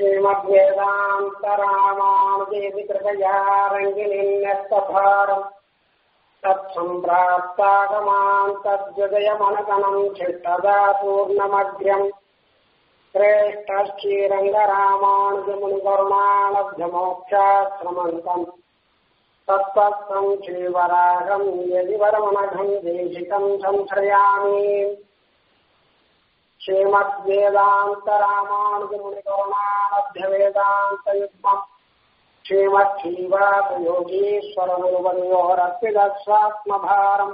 श्रीमद्वेदान्तरामानुदेवि कृपया रङ्गिनिन्यस्तभारम् तत्सम्प्राप्तागमान् तद्विजयमनगणम् चिष्टदा पूर्णमग्र्यम् श्रेष्ठश्रीरङ्गरामानुजमुनिकरुणालब्धमोक्षाश्रमन्तम् तत्त्वम् श्रीवरागम् यदि वरमनघम् देशिकम् संश्रयामि श्रीमद्वेदान्तरामानुजमुनिकरुणालब्धवेदान्तयुग्मम् श्रीमच्छीवासयोगीश्वरगुरुवर्योरर्पितस्वात्मभारम्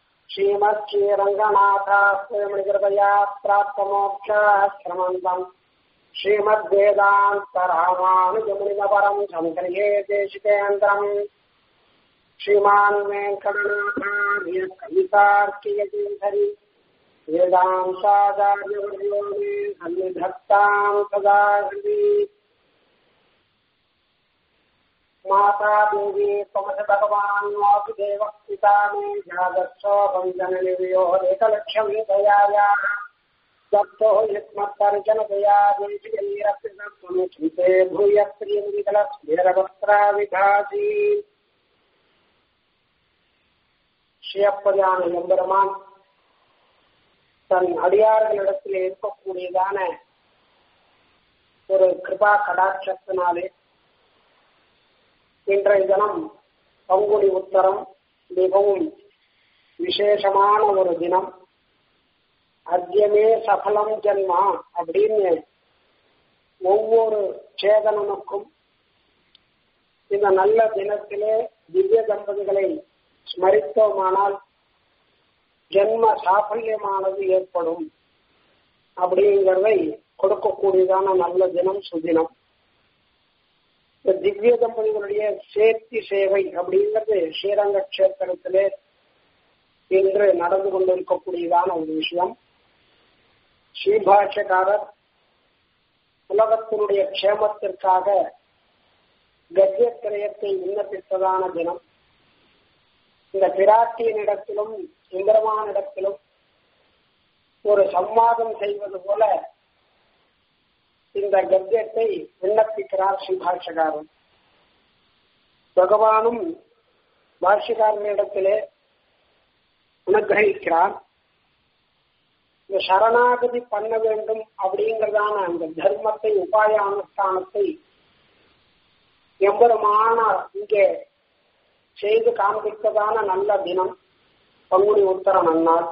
श्रीमच्छीरङ्गनाथास्त्रयमणिकृपया प्राप्तमोक्षाश्रमन्तम् श्रीमद्वेदान्तरामानुजमुनिमपरम् सङ्कर्ये देशिकेन्द्रम् श्रीमान् वेङ्कटनाथार्य कवितार्कियतीधरि वेदांसाचार्यवर्यो मे सन्निधत्ताम् सदा हृदि माता देवी त्वमस भगवान् वासुदेवः पिता मे जागस्वबन्धननिवयोरेकलक्ष्यम् दयायाः दत्तो युग्मत्तर्जनदया देशिकैरप्यसत्त्वमुचिते भूयः प्रियमुदिकलस्फेरवस्त्राविभासी சிவப்பதான எம்பெருமான் தன் அடியார்களிடத்தில் இருக்கக்கூடியதான ஒரு கிருபா கடாட்சத்தினாலே இன்றைய தினம் பங்குடி உத்தரம் மிகவும் விசேஷமான ஒரு தினம் அத்தியமே சகலம் ஜன்மா அப்படின்னு ஒவ்வொரு சேதனனுக்கும் இந்த நல்ல தினத்திலே திவ்ய தம்பதிகளை ஸ்மரித்தோமானால் ஜென்ம சாஃபல்யமானது ஏற்படும் அப்படிங்கிறதை கொடுக்கக்கூடியதான நல்ல தினம் சுதினம் இந்த திவ்ய தம்பதிகளுடைய சேர்த்தி சேவை அப்படிங்கிறது ஸ்ரீரங்க கஷேத்திரத்திலே இன்று நடந்து கொண்டிருக்கக்கூடியதான ஒரு விஷயம் ஸ்ரீபாஷ்யக்காரர் உலகத்தினுடைய க்ஷேமத்திற்காக கத்தியத்திரயத்தை விண்ணப்பித்ததான தினம் இந்த பிராட்டியனிடத்திலும் இந்திரமானிடத்திலும் ஒரு சம்வாதம் செய்வது போல இந்த கத்தியத்தை விண்ணப்பிக்கிறார் ஸ்ரீபாஷ்யகாரன் பகவானும் பாஷ்யக்காரனிடத்திலே அனுகிரகிக்கிறார் இந்த சரணாகதி பண்ண வேண்டும் அப்படிங்கிறதான அந்த தர்மத்தை உபாய அனுஷ்டானத்தை எம்பெருமான இங்கே செய்து காண்பித்ததான நல்ல தினம் பங்குனி உத்தர நன்னாள்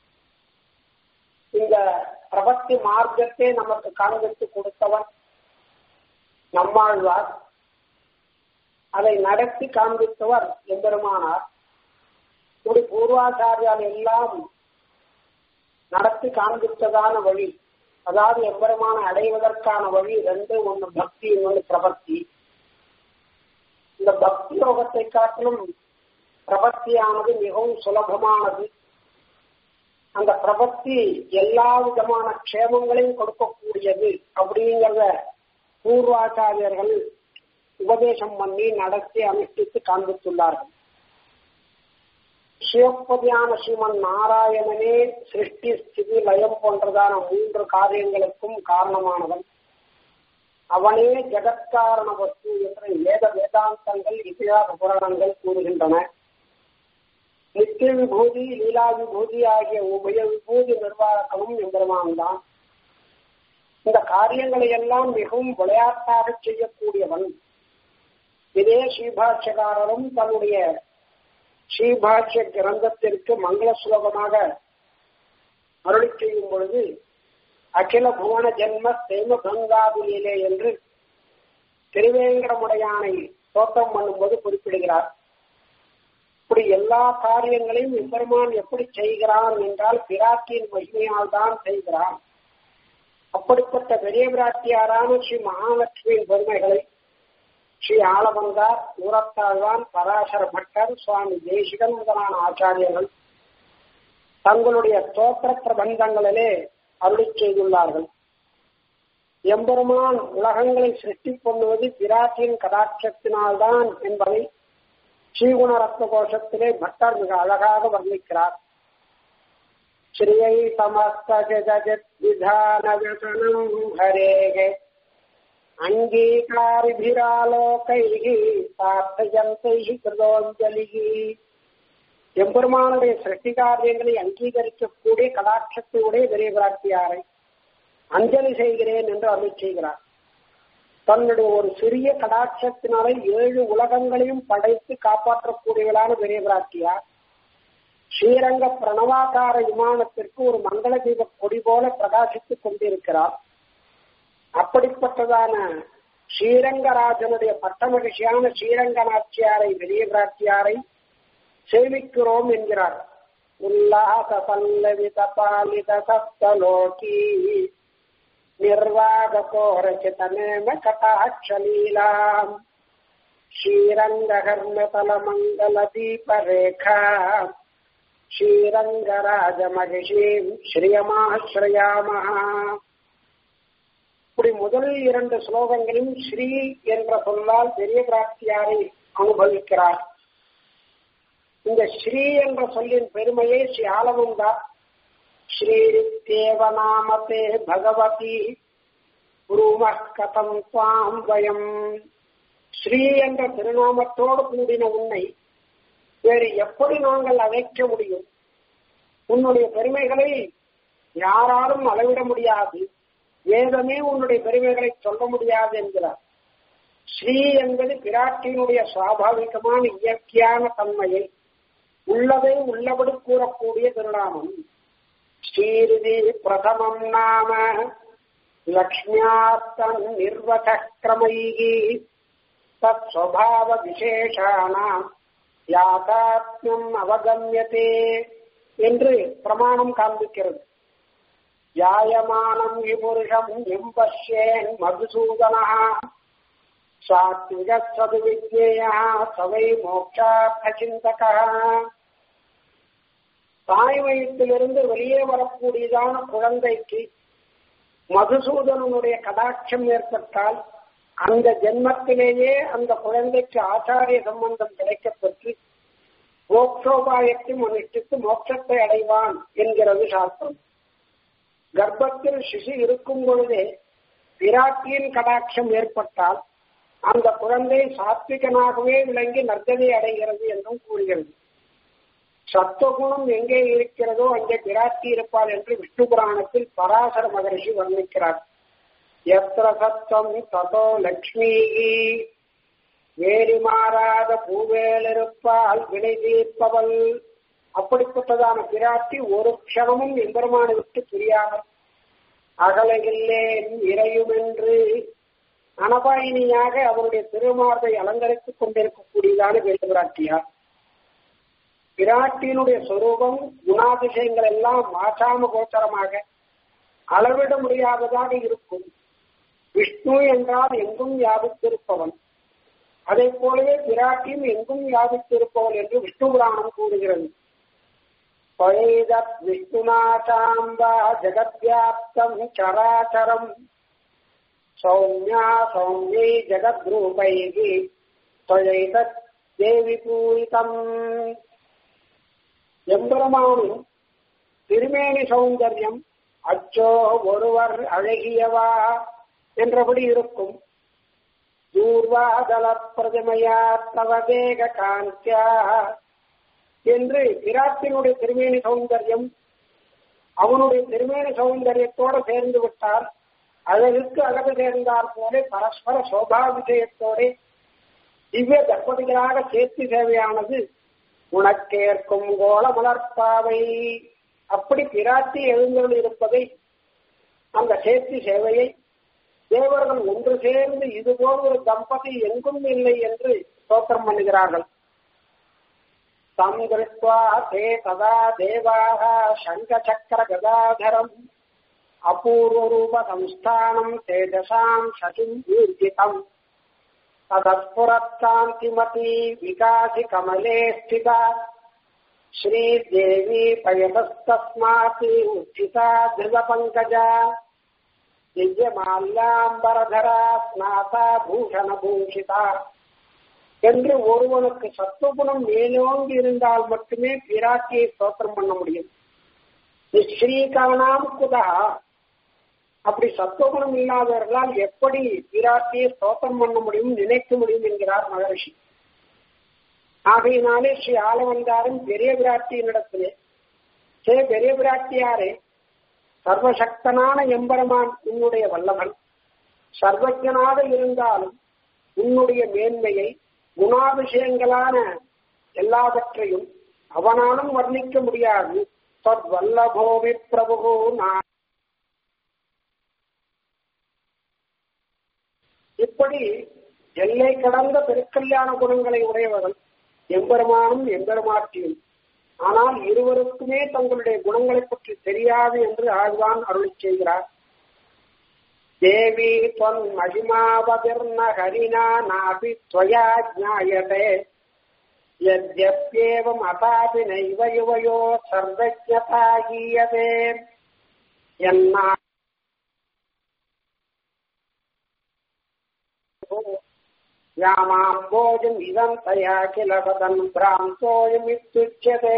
இந்த பிரபத்தி மார்க்கத்தை நமக்கு காண்பித்து கொடுத்தவன் நம்மாழ்வார் அதை நடத்தி காண்பித்தவர் எம்பெருமானார் இப்படி பூர்வாச்சாரியால் எல்லாம் நடத்தி காண்பித்ததான வழி அதாவது எம்பெருமான அடைவதற்கான வழி ரெண்டு ஒன்று பக்தி இன்னொன்று பிரபத்தி இந்த பக்தி யோகத்தை காட்டிலும் பிரபத்தியானது மிகவும் சுலபமானது அந்த பிரபத்தி எல்லா விதமான க்ஷேமங்களையும் கொடுக்கக்கூடியது அப்படிங்கிறத பூர்வாச்சாரியர்கள் உபதேசம் பண்ணி நடத்தி அனுஷ்டித்து காண்பித்துள்ளார்கள் சிவப்பதியான ஸ்ரீமன் நாராயணனே சிருஷ்டி ஸ்திதி லயம் போன்றதான மூன்று காரியங்களுக்கும் காரணமானவன் அவனே ஜெகத்காரண வஸ்து என்ற வேத வேதாந்தங்கள் இத்திகாச புராணங்கள் கூறுகின்றன நித்திய விபூதி லீலா விபூதி ஆகிய உபய விபூதி நிர்வாகமும் எம்பெருமான் தான் இந்த காரியங்களை எல்லாம் மிகவும் விளையாட்டாக செய்யக்கூடியவன் இதே ஸ்ரீபாஷ்யக்காரரும் தன்னுடைய ஸ்ரீபாஷ்ய கிரந்தத்திற்கு மங்கள சுலபமாக அருளி செய்யும் பொழுது அகில புவன ஜென்ம சேம கங்காபுலியிலே என்று திருவேங்கடமுடையானை தோட்டம் பண்ணும்போது குறிப்பிடுகிறார் இப்படி எல்லா காரியங்களையும் எம்பெருமான் எப்படி செய்கிறான் என்றால் பிராட்டியின் மகிமையால் தான் செய்கிறான் அப்படிப்பட்ட பெரிய பிராட்டியாரான ஸ்ரீ மகாலட்சுமியின் பெருமைகளை ஸ்ரீ ஆலவந்தார் ஊரத்தாழ்வான் பராசர பட்டர் சுவாமி தேசிகன் முதலான ஆச்சாரியர்கள் தங்களுடைய தோற்ற பிரபந்தங்களிலே அருளி செய்துள்ளார்கள் எம்பெருமான் உலகங்களை சிருஷ்டி பண்ணுவது பிராட்டியின் கடாட்சத்தினால்தான் என்பதை ஸ்ரீகுண ரத்ன கோஷத்திலே பட்டர் மிக அழகாக வர்ணிக்கிறார் ஸ்ரீயை சமஸ்த ஜெகத் விதான ஹரேகே அங்கீகாரிபிராலோகைः பிரார்த்தயந்தைः கிருதோஞ்சலிः எம்பெருமானுடைய சிருஷ்டி காரியங்களை அங்கீகரிக்கக்கூடிய கடாட்சத்தையுடைய பெரிய பிராட்டியாரை அஞ்சலி செய்கிறேன் என்று அருள் செய்கிறார் தன்னுடைய ஒரு சிறிய கடாட்சத்தினாலே ஏழு உலகங்களையும் படைத்து காப்பாற்றக்கூடியவளான பெரிய பிராட்டியார் ஸ்ரீரங்க பிரணவாகார விமானத்திற்கு ஒரு மங்கள தீப கொடி போல பிரகாசித்துக் கொண்டிருக்கிறார் அப்படிப்பட்டதான ஸ்ரீரங்கராஜனுடைய பட்ட மகிழ்ச்சியான ஸ்ரீரங்க நாச்சியாரை பெரிய பிராட்டியாரை சேவிக்கிறோம் என்கிறார் உல்லாச பல்லவித பாலித சப்தலோகி நிர்வாக கோரச்சிதமேம கட்டாட்சலீலாம் ஸ்ரீரங்ககர்மதல மங்கள தீபரேகா ஸ்ரீரங்கராஜமகிஷீம் ஸ்ரீயமாஸ்ரயாமஹா இப்படி முதல் இரண்டு ஸ்லோகங்களில் ஸ்ரீ என்ற சொல்லால் பெரிய பிராப்தியாரை அனுபவிக்கிறார் இந்த ஸ்ரீ என்ற சொல்லின் பெருமையை ஸ்ரீ ஆலமுந்தா ஸ்ரீரித்தேவநாமதே பகவதி குரும கதம் துவாம் வயம் ஸ்ரீ என்ற திருநாமத்தோடு கூடின உன்னை வேறு எப்படி நாங்கள் அழைக்க முடியும் உன்னுடைய பெருமைகளை யாராலும் அளவிட முடியாது வேதமே உன்னுடைய பெருமைகளை சொல்ல முடியாது என்கிறார் ஸ்ரீ என்பது பிராட்டியினுடைய சுவாபாவிகமான இயற்கையான தன்மையை உள்ளதை உள்ளபடி கூறக்கூடிய திருநாமம் ஸ்ரீரிதி பிரதமம் நாம லக்ஷ்மியார்த்தம் நிர்வகிரமைகி தத் ஸ்வபாவ விசேஷானாம் யாதாத்மியம் அவகமியதே என்று பிரமாணம் காண்பிக்கிறது யாயமானம் விபுருஷம் எம்பஷ்யேன் மதுசூதனா சாத்விக சதுவிஜேயா சவை மோட்சார்த்த சிந்தகா தாய் வயிற்றிலிருந்து வெளியே வரக்கூடியதான குழந்தைக்கு மதுசூதனனுடைய கடாட்சம் ஏற்பட்டால் அந்த ஜென்மத்திலேயே அந்த குழந்தைக்கு ஆச்சாரிய சம்பந்தம் கிடைக்கப்பெற்று மோக்ஷோபாயத்தை அனுஷ்டித்து மோட்சத்தை அடைவான் என்கிறது சாஸ்திரம் கர்ப்பத்தில் சிசு இருக்கும் பொழுதே பிராட்டியின் கடாட்சம் ஏற்பட்டால் அந்த குழந்தை சாத்விகனாகவே விளங்கி நற்கதை அடைகிறது என்றும் கூறுகிறது சத்துவகுணம் எங்கே இருக்கிறதோ அங்கே பிராட்டி இருப்பார் என்று விஷ்ணு புராணத்தில் பராசர மகரிஷி வர்ணிக்கிறார் எத்திர சத்தம் ததோ லக்ஷ்மி வேலி மாறாத பூவேலிருப்பால் வினை தீர்ப்பவள் அப்படிப்பட்டதான பிராட்டி ஒரு க்ஷணமும் எம்பெருமானை விட்டு பிரியாமல் அகலகில்லேன் இறையும் என்று அனபாயினியாக அவருடைய திருமார்பை அலங்கரித்துக் கொண்டிருக்கக்கூடியதான வேலு பிராட்டியார் பிராட்டியினுடைய சொரூபம் குணாதிசயங்கள் எல்லாம் மாசாம கோச்சரமாக அளவிட முடியாததாக இருக்கும் விஷ்ணு என்றால் எங்கும் வியாபித்திருப்பவன் அதை போலவே பிராட்டியும் எங்கும் வியாபித்திருப்பவன் என்று விஷ்ணு புராணம் கூறுகிறது பழைதத் விஷ்ணுநாசாம்பா ஜெகத்யாப்தம் சராச்சரம் சௌமியா சௌமியை ஜெகத்ரூபைகி தொழைதத் தேவி பூரிதம் எம்பெருமானும் திருமேனி சௌந்தர்யம் அச்சோ ஒருவர் அழகியவா என்றபடி இருக்கும் தூர்வாதல பிரதிமையா தவதேக காந்தியா என்று பிராட்டினுடைய திருமேனி சௌந்தர்யம் அவனுடைய திருமேனி சௌந்தரியத்தோடு சேர்ந்து விட்டால் அழகுக்கு அழகு சேர்ந்தார் போல பரஸ்பர சோபா விஷயத்தோட திவ்ய தற்பதிகளாக சேர்த்து சேவையானது உனக்கேற்கும் கோல மலர்ப்பாவை அப்படி பிராட்டி எழுந்தருள் இருப்பதை அந்த சேர்த்தி சேவையை தேவர்கள் ஒன்று சேர்ந்து இதுபோல் ஒரு தம்பதி எங்கும் இல்லை என்று தோற்றம் பண்ணுகிறார்கள் தம் திருஷ்டுவா தே ததா தேவாக சங்க சக்கர கதாதரம் அபூர்வ ரூப சம்ஸ்தானம் தேஜசாம் சகிம் ஊர்ஜிதம் ततस्फुरत्कान्तिमती विकासि कमले स्थिता श्रीदेवी पयतस्तस्मात् उत्थिता धृतपङ्कजा दिव्यमाल्याम्बरधरा स्नाता பூஷணபூஷிதா என்று ஒருவனுக்கு சத்துவகுணம் மேலோங்கி இருந்தால் மட்டுமே பிராட்டியை ஸ்தோத்திரம் பண்ண முடியும் நிஸ்ரீகரணாம் குதா அப்படி சத்துவகுணம் இல்லாதவர்களால் எப்படி பிராட்டியை ஸ்தோத்திரம் பண்ண முடியும் நினைக்க முடியும் என்கிறார் மகரிஷி ஆகையினாலே ஸ்ரீ ஆலவந்தாரும் பெரிய பிராட்டியினிடத்திலே சே பெரிய பிராட்டியாரே சர்வசக்தனான எம்பெருமான் உன்னுடைய வல்லவன் சர்வஜனாக இருந்தாலும் உன்னுடைய மேன்மையை குணாபிஷயங்களான எல்லாவற்றையும் அவனாலும் வர்ணிக்க முடியாது தத் வல்லபோவி பிரபு நான் இப்படி எல்லை கடந்த பெருக்கல்யாண குணங்களை உடையவர்கள் எம்பெருமானும் எம்பெருமாட்டியும் ஆனால் இருவருக்குமே தங்களுடைய குணங்களை பற்றி தெரியாது என்று ஆழ்வான் அருளி செய்கிறார் தேவி தொன் மகிமாவதிர்ன ஹரினா நாபி துவயா ஜாயதே यद्यप्येवम् अथापि नैव युवयो सर्वज्ञता गीयते यन्ना यामाम्बोजम् इदम् तया किल वदन् भ्रान्तोऽयमित्युच्यते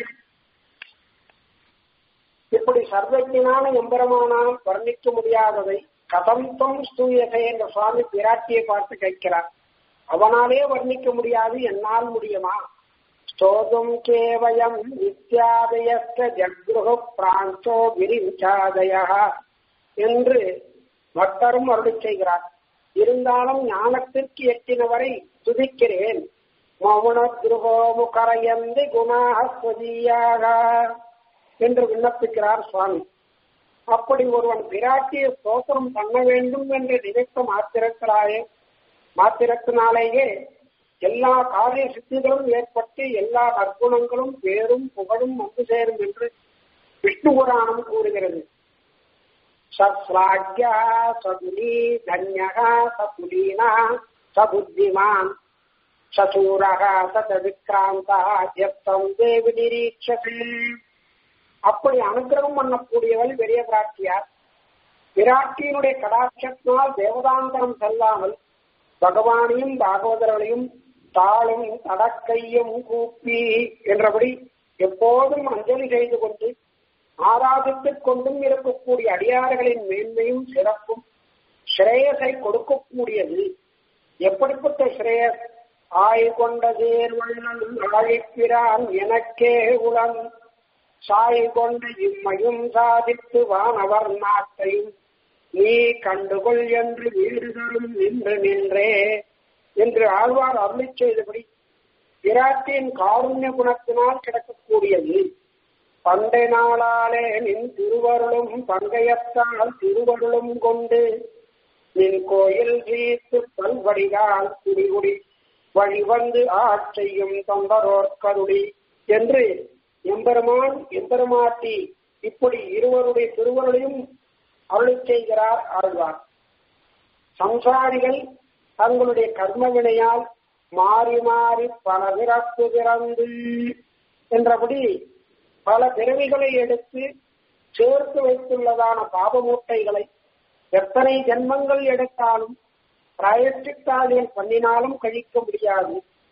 இப்படி சர்வஜனான எம்பெருமானால் வர்ணிக்க முடியாததை கதந்தம் ஸ்தூயத்தை என்ற சுவாமி பிராட்டியை பார்த்து கேட்கிறார் அவனாலே வர்ணிக்க முடியாது என்னால் முடியுமா ஸ்தோதும் கேவயம் நித்யாதயஸ்த ஜக்ருஹு பிராந்தோ விரிஞ்சாதய என்று பக்தரும் அருளி செய்கிறார் இருந்தாலும் ஞானத்திற்கு எட்டினவரை துதிக்கிறேன் மௌன துருகோ முகரயந்தி குணாஸ்வதியாக என்று விண்ணப்பிக்கிறார் சுவாமி அப்படி ஒருவன் பிராட்டிய ஸ்தோத்திரம் பண்ண வேண்டும் என்று நினைத்த மாத்திரத்திலாயே மாத்திரத்தினாலேயே எல்லா காரிய சித்திகளும் ஏற்பட்டு எல்லா நற்குணங்களும் பேரும் புகழும் வந்து சேரும் என்று விஷ்ணு புராணம் கூறுகிறது சஸ்லாக்யா சகுலி தன்யகா சகுலீனா சபுத்திமான் சசூரகா சத விக்ராந்தா எத்தம் தேவி நிரீட்சதே அப்படி அனுகிரகம் பண்ணக்கூடியவள் பெரிய பிராட்டியார் பிராட்டியினுடைய கடாட்சத்தினால் தேவதாந்தரம் செல்லாமல் பகவானையும் பாகவதர்களையும் தாளும் தடக்கையும் கூப்பி என்றபடி எப்போதும் அஞ்சலி செய்து கொண்டு ஆராதித்துக் கொண்டும் இருக்கக்கூடிய அடியார்களின் மேன்மையும் சிறப்பும் ஸ்ரேயஸை கொடுக்கக்கூடியது எப்படிப்பட்ட ஸ்ரேயஸ் ஆய் கொண்ட தேர்வள்ளல் அழைப்பிரான் எனக்கே உளம் சாய் கொண்ட இம்மையும் சாதித்து வானவர் நாட்டையும் நீ கண்டுகொள் என்று வீடு தரும் நின்று நின்றே என்று ஆழ்வார் அருளி செய்தபடி பிராட்டியின் காருண்ய குணத்தினால் கிடக்கக்கூடியது பண்டை நாளாலே நின் திருவருளும் பங்கையத்தால் திருவருளும் கொண்டு நின் கோயில் சீத்து பல்வடிகால் குடிகுடி வழிவந்து ஆட்செய்யும் தொண்டரோர் கருடி என்று எம்பெருமான் எம்பெருமாட்டி இப்படி இருவருடைய திருவருளையும் அருளி செய்கிறார் ஆழ்வார் சம்சாரிகள் தங்களுடைய கர்ம வினையால் மாறி மாறி பல பிறப்பு பிறந்து என்றபடி பல பிறவிகளை எடுத்து சேர்த்து வைத்துள்ளதான பாப மூட்டைகளை எத்தனை ஜென்மங்கள் எடுத்தாலும் பிராயச்சித்தாளியல் பண்ணினாலும் கழிக்க முடியாது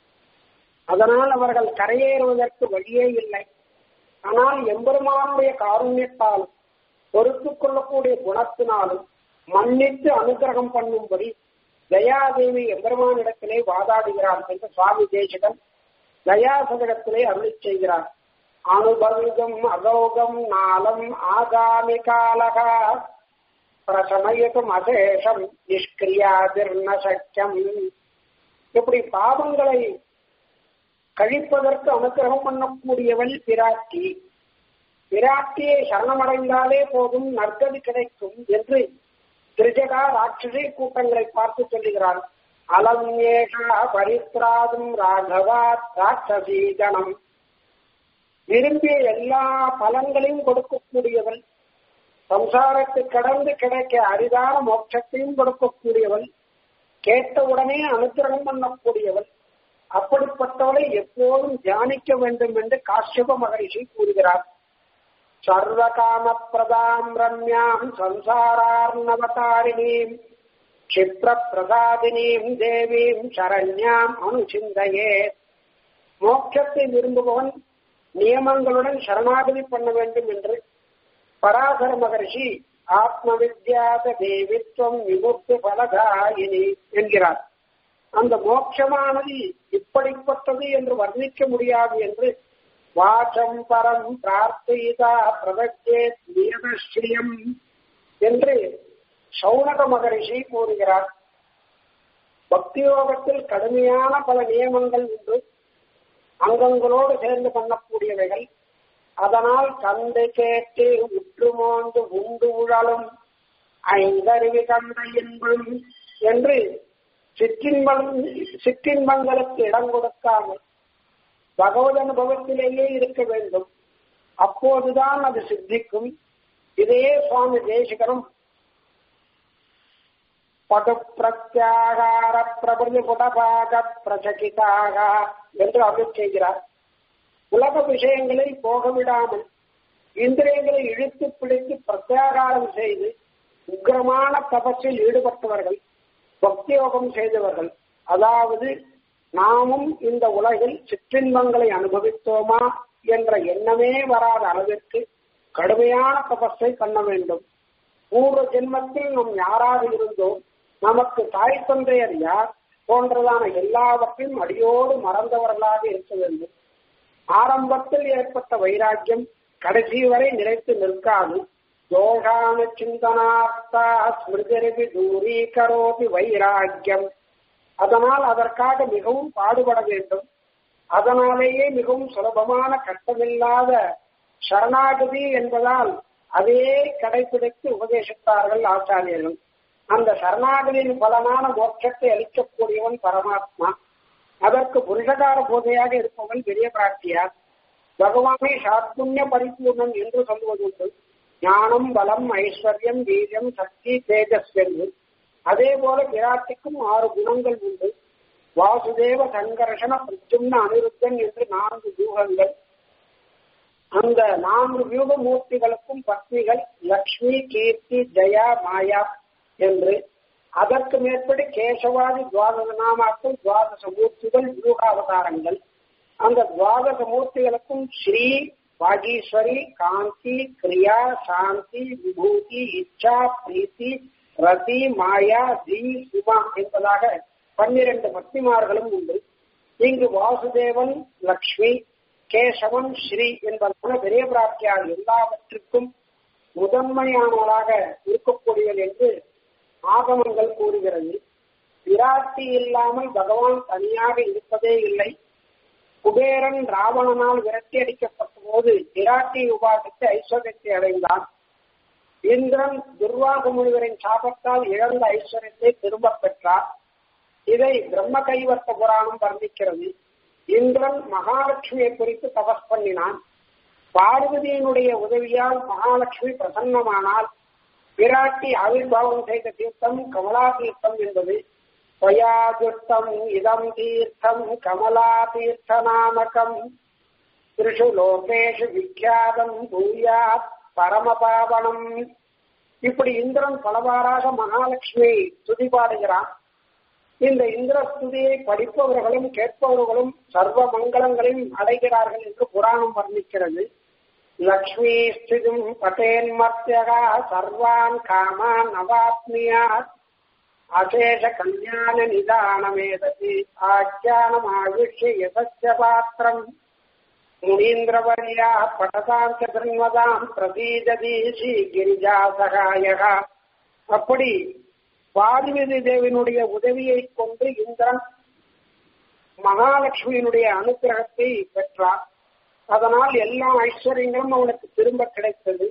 அதனால் அவர்கள் கரையேறுவதற்கு வழியே இல்லை ஆனால் எம்பெருமானுடைய காருண்யத்தாலும் பொறுத்துக் கொள்ளக்கூடிய குணத்தினாலும் மன்னித்து அனுகிரகம் பண்ணும்படி தயாதேவி எம்பெருமானிடத்திலே வாதாடுகிறார் என்று சுவாமி தேசிகன் தயாசகரத்திலே அருளி செய்கிறார் அனுபவிகம் அகோகம் நாளம் ஆகாமி காலகா பிரசமயத்தும் அசேஷம் நிஷ்கிரியாதிர்ண சக்கியம் இப்படி பாவங்களை கழிப்பதற்கு அனுகிரகம் பண்ணக்கூடியவள் பிராட்டி பிராட்டியை சரணமடைந்தாலே போதும் நற்கதி கிடைக்கும் என்று திரிஜகா ராட்சசி கூட்டங்களை பார்த்து சொல்லுகிறார் அலம் ஏகா பரித்ராதும் ராகவா ராட்சசி கணம் விரும்பிய எல்லா பலன்களையும் கொடுக்கக்கூடியவள் சம்சாரத்தை கடந்து கிடைக்க அரிதான மோட்சத்தையும் கொடுக்கக்கூடியவள் கேட்டவுடனே அனுகிரகம் பண்ணக்கூடியவள் அப்படிப்பட்டவளை எப்போதும் தியானிக்க வேண்டும் என்று காஷ்யப மகரிஷி கூறுகிறார் சர்வகாம பிரதாம் ரம்யாம் சம்சாரார்ணவதாரிணீம் கஷிப்ர பிரசாதினீம் தேவீம் சரண்யாம் அனுசிந்தையே மோட்சத்தை விரும்புபவன் நியமங்களுடன் சரணாகதி பண்ண வேண்டும் என்று பராசர மகரிஷி ஆத்ம வித்யாத தேவித்வம் விமுக்தி பலதாயினி என்கிறார் அந்த மோட்சமானது இப்படிப்பட்டது என்று வர்ணிக்க முடியாது என்று வாசம் பரம் பிரார்த்திதா பிரபஞ்சேத் நியமஸ்ரீயம் என்று சௌனக மகரிஷி கூறுகிறார் பக்தியோகத்தில் கடுமையான பல நியமங்கள் உண்டு அங்கங்களோடு சேர்ந்து பண்ணக்கூடியவைகள் அதனால் கண்டு கேட்டு உற்று மோந்து உண்டு உழலும் ஐந்தறிவு கண்ட இன்பம் என்று சிற்றின்பம் சிற்றின்பங்களுக்கு இடம் கொடுக்காமல் பகவத் அனுபவத்திலேயே இருக்க வேண்டும் அப்போதுதான் அது சித்திக்கும் இதே சுவாமி தேசிகரும் படு பிரத்யாகார பிரபதி புடபாக பிரசகிதாக என்று அருள் செய்கிறார் உலக விஷயங்களில் போக விடாமல் இந்திரியங்களை இழுத்து பிடித்து பிரத்யாகாரம் செய்து உக்கிரமான தபஸில் ஈடுபட்டவர்கள் பக்தியோகம் செய்தவர்கள் அதாவது நாமும் இந்த உலகில் சிற்றின்பங்களை அனுபவித்தோமா என்ற எண்ணமே வராத அளவிற்கு கடுமையான தபஸை பண்ண வேண்டும் பூர்வ ஜென்மத்தில் நாம் யாராக இருந்தோம் நமக்கு தாய் தந்தையர் யார் போன்றதான எல்லாவற்றையும் அடியோடு மறந்தவர்களாக இருக்க வேண்டும் ஆரம்பத்தில் ஏற்பட்ட வைராக்கியம் கடைசி வரை நிலைத்து நிற்காது தோஷான சிந்தனார்த்தா ஸ்மிருதிரவி தூரீகரோபி வைராக்கியம் அதனால் அதற்காக மிகவும் பாடுபட வேண்டும் அதனாலேயே மிகவும் சுலபமான கட்டமில்லாத சரணாகதி என்பதால் அதையே கடைபிடித்து உபதேசித்தார்கள் ஆச்சாரியர்கள் அந்த சரணாகதியின் பலனான மோட்சத்தை அளிக்கக்கூடியவன் பரமாத்மா அதற்கு புருஷகார போதையாக இருப்பவன் பெரிய பிராட்டியார் பகவானை சாத்புண்ணிய பரிபூர்ணம் என்று சொல்வதுண்டு ஞானம் பலம் ஐஸ்வர்யம் வீரியம் சக்தி தேஜஸ் என்று அதே போல விராட்டிக்கும் ஆறு குணங்கள் உண்டு வாசுதேவ சங்கர்ஷண பிரச்சும்ன அனிருத்தன் என்று நான்கு யூகங்கள் அந்த நான்கு வியூக மூர்த்திகளுக்கும் பத்னிகள் லக்ஷ்மி கீர்த்தி ஜெயா மாயா என்று அதற்கு மேற்படி கேசவாதி துவாதச நாமாக்கள் துவாதச மூர்த்திகள் வியூகாவதாரங்கள் அந்த துவாதச மூர்த்திகளுக்கும் ஸ்ரீ வாகீஸ்வரி காந்தி கிரியா சாந்தி விபூதி இச்சா பிரீத்தி ரதி மாயா தி சுமா என்பதாக பன்னிரண்டு பக்திமார்களும் உண்டு இங்கு வாசுதேவன் லக்ஷ்மி கேசவன் ஸ்ரீ என்பதான பெரிய பிராப்தியால் எல்லாவற்றுக்கும் முதன்மையானவராக இருக்கக்கூடியவன் என்று ஆகமங்கள் கூறுகிறது விராட்டி இல்லாமல் பகவான் தனியாக இருப்பதே இல்லை குபேரன் ராவணனால் விரட்டி அடிக்கப்பட்ட போது விராட்டி உபாசித்து ஐஸ்வர்யத்தை அடைந்தான் இந்திரன் துர்வாக முனிவரின் சாபத்தால் இழந்த ஐஸ்வர்யத்தை திரும்ப பெற்றார் இதை பிரம்ம கைவர்த்த புராணம் வர்ணிக்கிறது இந்திரன் மகாலட்சுமியை குறித்து தபஸ் பண்ணினான் பார்வதியினுடைய உதவியால் மகாலட்சுமி பிரசன்னமானால் விராட்டி ஆவிர்வாவம் செய்த தீர்த்தம் கமலா தீர்த்தம் என்பது பயாதுஷ்டம் இதம் தீர்த்தம் கமலா தீர்த்த நாமகம் திரிஷு லோகேஷு விக்யாதம் பூயாத் பரமபாவனம் இப்படி இந்திரன் பலவாறாக மகாலட்சுமியை துதி பாடுகிறான் இந்த இந்திர ஸ்துதியை படிப்பவர்களும் கேட்பவர்களும் சர்வ மங்களங்களையும் அடைகிறார்கள் என்று புராணம் வர்ணிக்கிறது லக்ஷ்மி ஸ்திதும் பட்டேன் மத்தியகா சர்வான் காமான் அவாத்மியாத் அசேஷ கல்யாண நிதானமேததி ஆக்கியானம் ஆயுஷ்ய யசஸ்ய பாத்திரம் முனீந்திரவர்யா படதாம் சதுர்மதாம் பிரதீஜதி ஸ்ரீ கிரிஜா சகாயகா அப்படி பார்வதி தேவியினுடைய உதவியை கொண்டு இந்திரன் மகாலட்சுமியினுடைய அனுகிரகத்தை பெற்றார் அதனால் எல்லா ஐஸ்வர்யங்களும் அவனுக்கு திரும்ப கிடைத்தது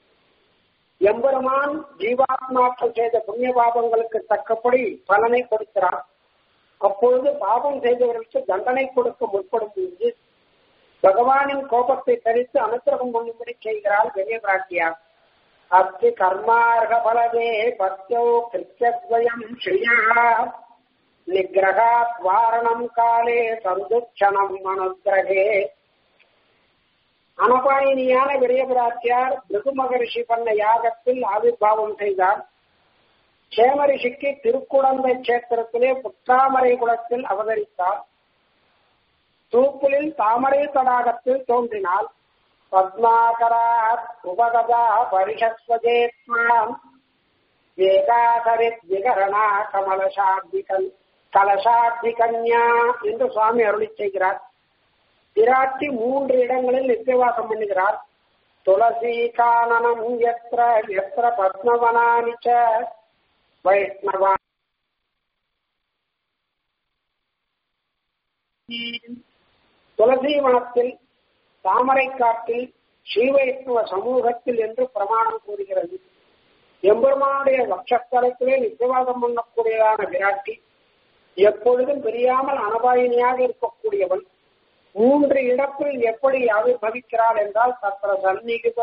எம்பெருமான் ஜீவாத்மாக்கள் செய்த புண்ணிய பாபங்களுக்கு தக்கபடி பலனை கொடுக்கிறார் அப்பொழுது பாபம் செய்தவர்களுக்கு தண்டனை கொடுக்க முற்படும் போது பகவானின் கோபத்தை தரித்து அனுகிரகம் பண்ணும்படி செய்கிறார் பெரிய பிராட்டியார் அஸ்தி கர்மார்க பலதே பக்தியோ கிருத்தியத்வயம் ஸ்ரீயா நிகிரகாத் வாரணம் காலே சந்துட்சணம் அனுகிரகே அனபாயினியான பெரிய பிராட்டியார் பிருகு மகரிஷி பண்ண யாகத்தில் ஆவிர்வாவம் செய்தார் சேமரிஷிக்கு திருக்குழந்தை கஷேத்திரத்திலே புத்தாமரை குளத்தில் அவதரித்தார் தூப்புலில் தாமரை தடாகத்தில் தோன்றினாள் பத்மாகராத் உபகதா பரிஷஸ்வஜேத்மாம் ஏகாசரித் விகரணா கமலசாப்திகன் கலசாப்திகன்யா என்று சுவாமி அருளி செய்கிறார் பிராட்டி மூன்று இடங்களில் நித்தியவாசம் பண்ணுகிறார் துளசி கானனம் எத்திர எத்திர பத்மவனானி ச வைஷ்ணவா துளசி வனத்தில் தாமரை காட்டில் ஸ்ரீவைஷ்ணவ சமூகத்தில் என்று பிரமாணம் கூறுகிறது எம்பெருமானுடைய வட்சஸ்தலத்திலே நிச்சயவாதம் பண்ணக்கூடியதான விராட்டி எப்பொழுதும் பிரியாமல் அனபாயினியாக இருக்கக்கூடியவன் மூன்று இடத்தில் எப்படி ஆவிர்வவிக்கிறாள் என்றால் தத்திர சன்னிகிதோ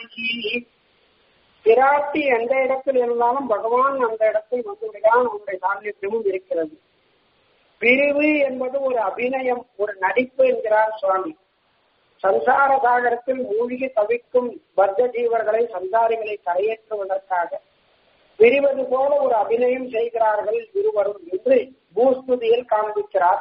பிராட்டி எந்த இடத்தில் இருந்தாலும் பகவான் அந்த இடத்தில் வந்துவிடான் அவனுடைய சாநித்தியமும் இருக்கிறது பிரிவு என்பது ஒரு அபிநயம் ஒரு நடிப்பு என்கிறார் சுவாமி சம்சார சாகரத்தில் மூழ்கி தவிக்கும் பத்த ஜீவர்களை சந்தாரிகளை கரையேற்றுவதற்காக பிரிவது போல ஒரு அபிநயம் செய்கிறார்கள் இருவரும் என்று பூஸ்துதியில் காண்பிக்கிறார்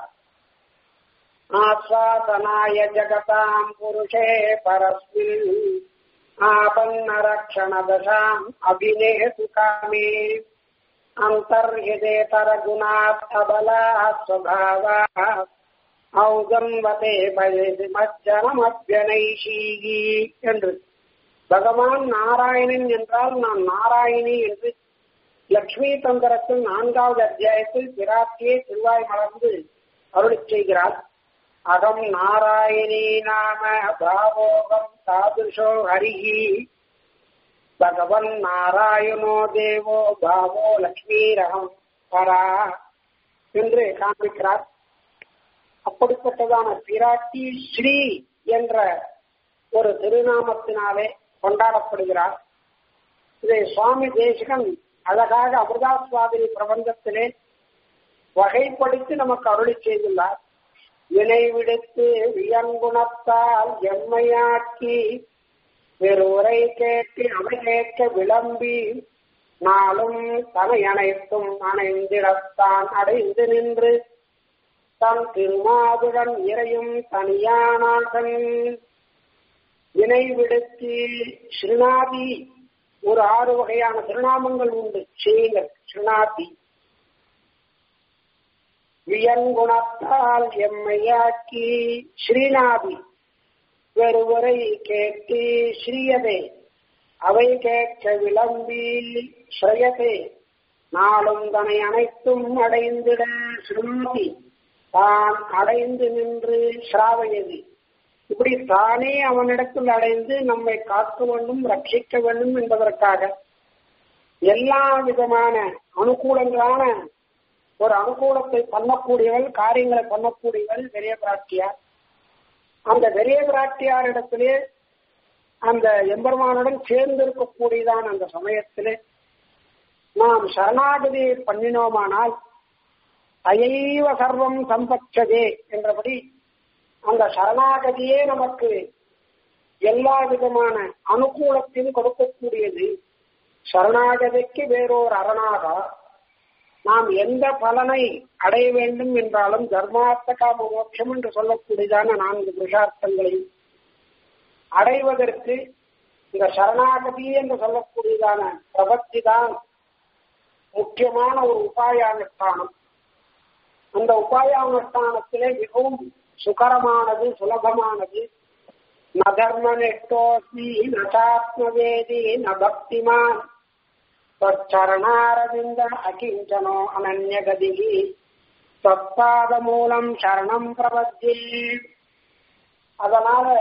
ஆஸ்வாசனாய ஜகதாம் புருஷே பரஸ்மின் ஆபன்ன ரக்ஷண தசாம் அபிநேது காமே அந்தர்ஹிதேதர குணாத் அபலா ஸ்வபாவா ஔகம்பதே பயது மஜ்ஜனமபியனைஷீகி என்று பகவான் நாராயணன் என்றால் நான் நாராயணி என்று லக்ஷ்மி தந்திரத்தில் நான்காவது அத்தியாயத்தில் பிராட்டியை திருவாய் மலர்ந்து அருளி செய்கிறார் அகம் நாராயணி நாம பாவோகம் தாதுஷோ ஹரிஹி பகவன் நாராயணோ தேவோ பாவோ லக்ஷ்மீரகம் பரா என்று காண்பிக்கிறார் அப்படிப்பட்டதான பிராட்டி ஸ்ரீ என்ற ஒரு திருநாமத்தினாலே கொண்டாடப்படுகிறார் இதை சுவாமி தேசிகன் அழகாக அமிர்தாஸ்வாதினி பிரபந்தத்திலே வகைப்படுத்தி நமக்கு அருளி செய்துள்ளார் வினை விடுத்து வியங்குணத்தால் எம்மையாக்கி வெறுரை கேட்டு அவை கேட்க விளம்பி நாளும் தனை அனைத்தும் அணைந்திடத்தான் அடைந்து நின்று தன் திருமாதுடன் இறையும் தனியானாகன் வினை விடுத்தி ஸ்ரீநாதி ஒரு ஆறு வகையான திருநாமங்கள் உண்டு ஸ்ரீங்கள் ஸ்ரீநாதி வியங்குணத்தால் எம்மையாக்கி ஸ்ரீநாதி வெறுவரை கேட்டு ஸ்ரீயதே அவை கேட்க விளம்பி ஸ்ரயதே நாளும் தனை அனைத்தும் அடைந்திட ஸ்ருதி தான் அடைந்து நின்று சிராவையது இப்படி தானே அவனிடத்தில் அடைந்து நம்மை காக்க வேண்டும் ரட்சிக்க வேண்டும் என்பதற்காக எல்லா விதமான அனுகூலங்களான ஒரு அனுகூலத்தை பண்ணக்கூடியவள் காரியங்களை பண்ணக்கூடியவள் பெரிய பிராட்டியார் அந்த பெரிய பிராட்டியாரிடத்திலே அந்த எம்பெருமானுடன் சேர்ந்து இருக்கக்கூடியதான் அந்த சமயத்திலே நாம் சரணாகதியை பண்ணினோமானால் அயைவ சர்வம் சம்பச்சதே என்றபடி அந்த சரணாகதியே நமக்கு எல்லா விதமான அனுகூலத்தையும் கொடுக்கக்கூடியது சரணாகதிக்கு வேறொரு அரணாக நாம் எந்த பலனை அடைய வேண்டும் என்றாலும் தர்மார்த்த காம மோட்சம் என்று சொல்லக்கூடியதான நான்கு புருஷார்த்தங்களையும் அடைவதற்கு இந்த சரணாகதி என்று சொல்லக்கூடியதான பிரபத்தி தான் முக்கியமான ஒரு உபாயானுஷ்டானம் அந்த உபாயானுஷ்டானத்திலே மிகவும் சுகரமானது சுலபமானது ந தர்ம நெட்டோசி நசாத்மவேதி ந பக்திமான் தச்சரணாரவிந்த அகிஞ்சனோ அனன்யகதி தப்பாத மூலம் சரணம் பிரபத்தி அதனால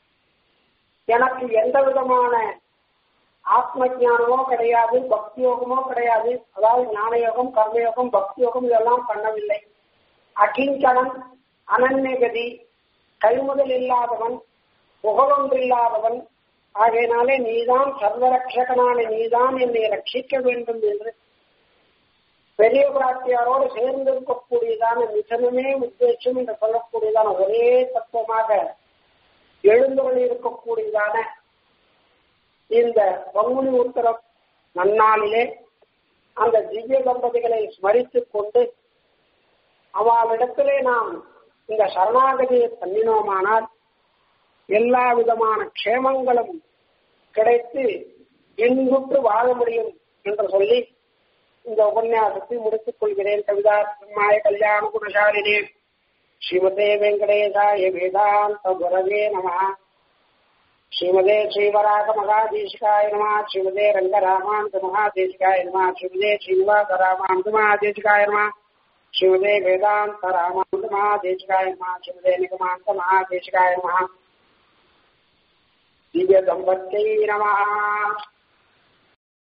எனக்கு எந்த விதமான ஆத்ம ஞானமோ கிடையாது பக்தி யோகமோ கிடையாது அதாவது ஞான யோகம் கர்மயோகம் பக்தி யோகம் இதெல்லாம் பண்ணவில்லை அகிஞ்சனன் அனன்யகதி கைமுதல் இல்லாதவன் புகழொன்றில்லாதவன் ஆகையினாலே நீதான் சர்வரட்சகனான நீதான் என்னை ரட்சிக்க வேண்டும் என்று பெரிய பிராட்டியாரோடு சேர்ந்து இருக்கக்கூடியதான மிதனமே உத்தேசம் என்று சொல்லக்கூடியதான ஒரே தத்துவமாக எழுந்து இருக்கக்கூடியதான இந்த பங்குனி உத்தர நன்னாளிலே அந்த திவ்ய தம்பதிகளை ஸ்மரித்துக் கொண்டு அவளிடத்திலே நாம் இந்த சரணாகதியை பண்ணினோமானால் எல்லா விதமான க்ஷேமங்களும் கிடைத்து இன்புற்று வாழ முடியும் என்று சொல்லி இந்த உபன்யாசத்தை முடித்துக் கொள்கிறேன் கவிதா மாய கல்யாண குணசாலினே ஸ்ரீமதே வெங்கடேசாய வேதாந்த குரவே நம ஸ்ரீமதே ஸ்ரீவராக மகாதேசிகாய நம ஸ்ரீமதே ரங்கராமாந்த மகாதேசிகாய நம ஸ்ரீமதே ஸ்ரீனிவாச ராமாந்த மகாதேசிகாய நம ஸ்ரீமதே வேதாந்த ராமாந்த மகாதேசிகாய நம ஸ்ரீமதே நிகமாந்த மகாதேசிகாய நம திவ்ய தம்பத்தை நம